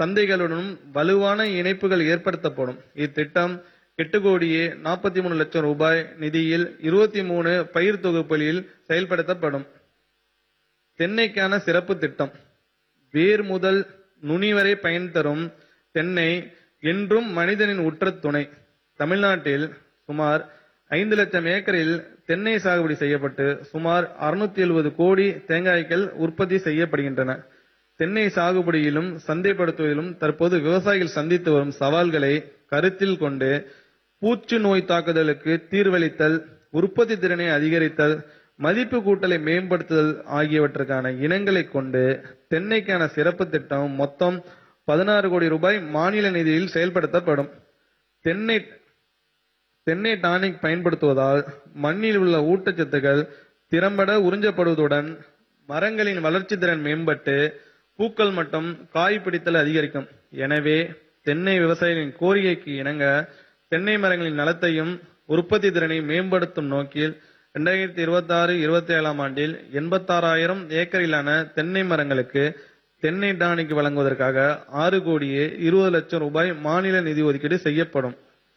சந்தைகளுடனும் வலுவான இணைப்புகள் ஏற்படுத்தப்படும் இத்திட்டம் எட்டு கோடியே நாற்பத்தி மூணு லட்சம் ரூபாய் நிதியில் இருபத்தி மூணு பயிர் தொகுப்புகளில் செயல்படுத்தப்படும் தென்னைக்கான சிறப்பு திட்டம் வேர் முதல் நுனி வரை பயன் தரும் தென்னை என்றும் மனிதனின் உற்ற துணை தமிழ்நாட்டில் சுமார் ஐந்து லட்சம் ஏக்கரில் தென்னை சாகுபடி செய்யப்பட்டு சுமார் 670 எழுபது கோடி தேங்காய்கள் உற்பத்தி செய்யப்படுகின்றன தென்னை சாகுபடியிலும் சந்தைப்படுத்துவதிலும் தற்போது விவசாயிகள் சந்தித்து வரும் சவால்களை கருத்தில் கொண்டு பூச்சி நோய் தாக்குதலுக்கு தீர்வளித்தல் உற்பத்தி திறனை அதிகரித்தல் மதிப்பு கூட்டலை மேம்படுத்துதல் ஆகியவற்றுக்கான இனங்களை கொண்டு தென்னைக்கான சிறப்பு திட்டம் மொத்தம் பதினாறு கோடி ரூபாய் மாநில நிதியில் செயல்படுத்தப்படும் தென்னை தென்னை டானிக் பயன்படுத்துவதால் மண்ணில் உள்ள ஊட்டச்சத்துக்கள் திறம்பட உறிஞ்சப்படுவதுடன் மரங்களின் வளர்ச்சி திறன் மேம்பட்டு பூக்கள் மற்றும் காய் பிடித்தல் அதிகரிக்கும் எனவே தென்னை விவசாயிகளின் கோரிக்கைக்கு இணங்க தென்னை மரங்களின் நலத்தையும் உற்பத்தி திறனை மேம்படுத்தும் நோக்கில் இரண்டாயிரத்தி இருபத்தி ஆறு இருபத்தி ஏழாம் ஆண்டில் எண்பத்தாறாயிரம் ஏக்கரிலான தென்னை மரங்களுக்கு தென்னை டானிக் வழங்குவதற்காக ஆறு கோடியே இருபது லட்சம் ரூபாய் மாநில நிதி ஒதுக்கீடு செய்யப்படும்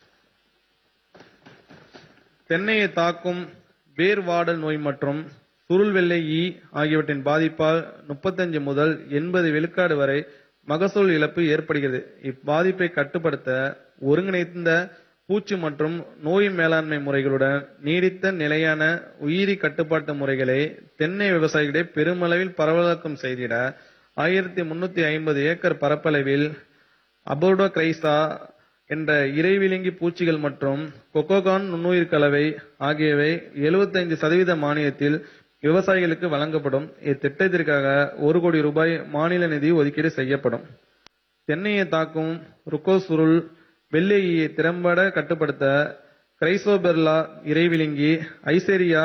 தென்னையை தாக்கும் வேர் வாடல் நோய் மற்றும் சுருள் வெள்ளை ஈ ஆகியவற்றின் பாதிப்பால் முப்பத்தஞ்சு முதல் எண்பது விழுக்காடு வரை மகசூல் இழப்பு ஏற்படுகிறது இப்பாதிப்பை கட்டுப்படுத்த ஒருங்கிணைந்த பூச்சி மற்றும் நோய் மேலாண்மை முறைகளுடன் நீடித்த நிலையான உயிரி கட்டுப்பாட்டு முறைகளை தென்னை விவசாயிகளை பெருமளவில் பரவலாக்கம் செய்திட ஆயிரத்தி முன்னூத்தி ஐம்பது ஏக்கர் பரப்பளவில் அபோர்டோ கிரைசா என்ற இறைவிழுங்கி பூச்சிகள் மற்றும் கொக்கோகான் நுண்ணுயிர் கலவை ஆகியவை 75% சதவீத மானியத்தில் விவசாயிகளுக்கு வழங்கப்படும் இத்திட்டத்திற்காக ஒரு கோடி ரூபாய் மாநில நிதி ஒதுக்கீடு செய்யப்படும் தென்னையை தாக்கும் ருக்கோசுருள் வெள்ளையை திறம்பட கட்டுப்படுத்த கிரைசோபெர்லா இறைவிழுங்கி ஐசேரியா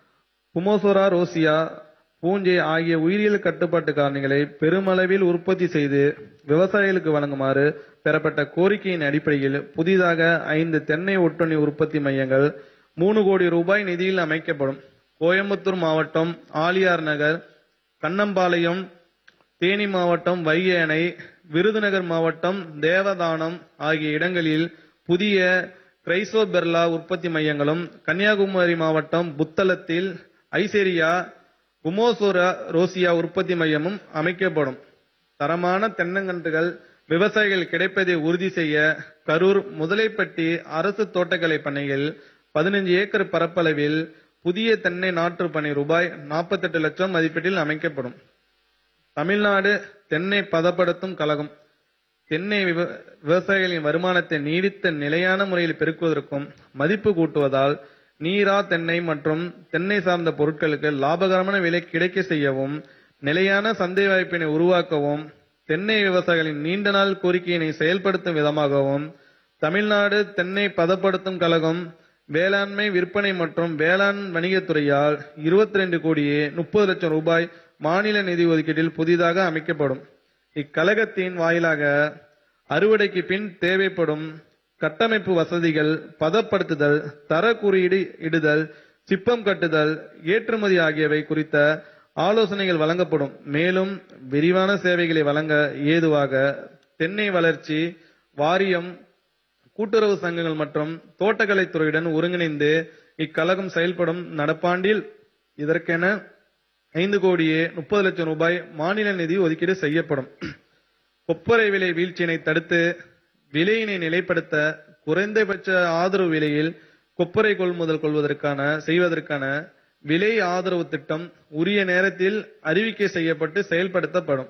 குமோசோரா ரோசியா பூஞ்சை ஆகிய உயிரியல் கட்டுப்பாட்டு காரணிகளை பெருமளவில் உற்பத்தி செய்து விவசாயிகளுக்கு வழங்குமாறு பெறப்பட்ட கோரிக்கையின் அடிப்படையில் புதிதாக ஐந்து தென்னை ஒட்டுண்ணி உற்பத்தி மையங்கள் மூணு கோடி ரூபாய் நிதியில் அமைக்கப்படும் கோயம்புத்தூர் மாவட்டம் ஆலியார் நகர் கண்ணம்பாளையம் தேனி மாவட்டம் வைகை அணை விருதுநகர் மாவட்டம் தேவதானம் ஆகிய இடங்களில் புதிய கிரைசோபெர்லா உற்பத்தி மையங்களும் கன்னியாகுமரி மாவட்டம் புத்தளத்தில் ஐசேரியா குமோசோரா ரோசியா உற்பத்தி மையமும் அமைக்கப்படும் தரமான தென்னங்கன்றுகள் விவசாயிகள் கிடைப்பதை உறுதி செய்ய கரூர் முதலைப்பட்டி அரசு தோட்டக்கலை பண்ணையில் பதினஞ்சு ஏக்கர் பரப்பளவில் புதிய தென்னை நாற்று பணி ரூபாய் 48 லட்சம் மதிப்பீட்டில் அமைக்கப்படும் தமிழ்நாடு தென்னை பதப்படுத்தும் கழகம் தென்னை விவ- விவசாயிகளின் வருமானத்தை நீடித்த நிலையான முறையில் பெருக்குவதற்கும் மதிப்பு கூட்டுவதால் நீரா தென்னை மற்றும் தென்னை சார்ந்த பொருட்களுக்கு லாபகரமான விலை கிடைக்க செய்யவும் நிலையான சந்தை வாய்ப்பினை உருவாக்கவும் தென்னை விவசாயிகளின் நீண்ட நாள் கோரிக்கையினை செயல்படுத்தும் விதமாகவும் தமிழ்நாடு தென்னை பதப்படுத்தும் கழகம் வேளாண்மை விற்பனை மற்றும் வேளாண் வணிகத்துறையால் 22 கோடியே முப்பது லட்சம் ரூபாய் மாநில நிதி ஒதுக்கீட்டில் புதிதாக அமைக்கப்படும் இக்கழகத்தின் வாயிலாக அறுவடைக்கு பின் தேவைப்படும் கட்டமைப்பு வசதிகள் பதப்படுத்துதல் தர குறியீடு இடுதல் சிப்பம் கட்டுதல் ஏற்றுமதி ஆகியவை குறித்த ஆலோசனைகள் வழங்கப்படும் மேலும் விரிவான சேவைகளை வழங்க ஏதுவாக தென்னை வளர்ச்சி வாரியம் கூட்டுறவு சங்கங்கள் மற்றும் தோட்டக்கலைத்துறையுடன் ஒருங்கிணைந்து இக்கழகம் செயல்படும் நடப்பாண்டில் இதற்கென ஐந்து கோடியே முப்பது லட்சம் ரூபாய் மாநில நிதி ஒதுக்கீடு செய்யப்படும் கொப்பரை விலை வீழ்ச்சியினை தடுத்து விலையினை நிலைப்படுத்த குறைந்தபட்ச ஆதரவு விலையில் கொப்பரை கொள்முதல் கொள்வதற்கான செய்வதற்கான விலை ஆதரவு திட்டம் உரிய நேரத்தில் அறிவிக்கை செய்யப்பட்டு செயல்படுத்தப்படும்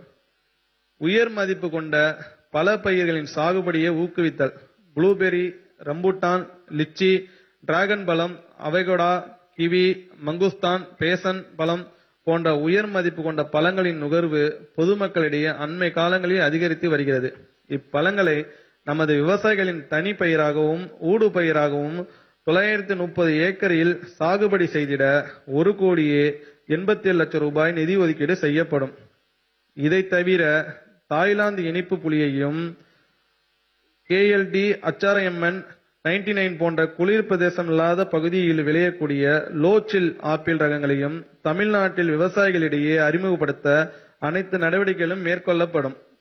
உயர் மதிப்பு கொண்ட பல பயிர்களின் சாகுபடியை ஊக்குவித்தல் ப்ளூபெர்ரி ரம்பூட்டான் லிச்சி டிராகன் பழம் அவகோடா கிவி மங்குஸ்தான் பேசன் பழம் போன்ற உயர் மதிப்பு கொண்ட பழங்களின் நுகர்வு பொதுமக்களிடையே அண்மை காலங்களில் அதிகரித்து வருகிறது இப்பழங்களை நமது விவசாயிகளின் தனி பயிராகவும் ஊடு பயிராகவும் தொள்ளாயிரத்தி முப்பது ஏக்கரில் சாகுபடி செய்திட ஒரு கோடியே எண்பத்தி ஏழு லட்சம் ரூபாய் நிதி ஒதுக்கீடு செய்யப்படும் இதை தவிர தாய்லாந்து இனிப்பு புலியையும் கேஎல்டி அச்சாரஎம்என் நைன்டி நைன் போன்ற குளிர் பிரதேசம் இல்லாத பகுதியில் விளையக்கூடிய லோச்சில் ஆப்பிள் ரகங்களையும் தமிழ்நாட்டில் விவசாயிகளிடையே அறிமுகப்படுத்த அனைத்து நடவடிக்கைகளும் மேற்கொள்ளப்படும்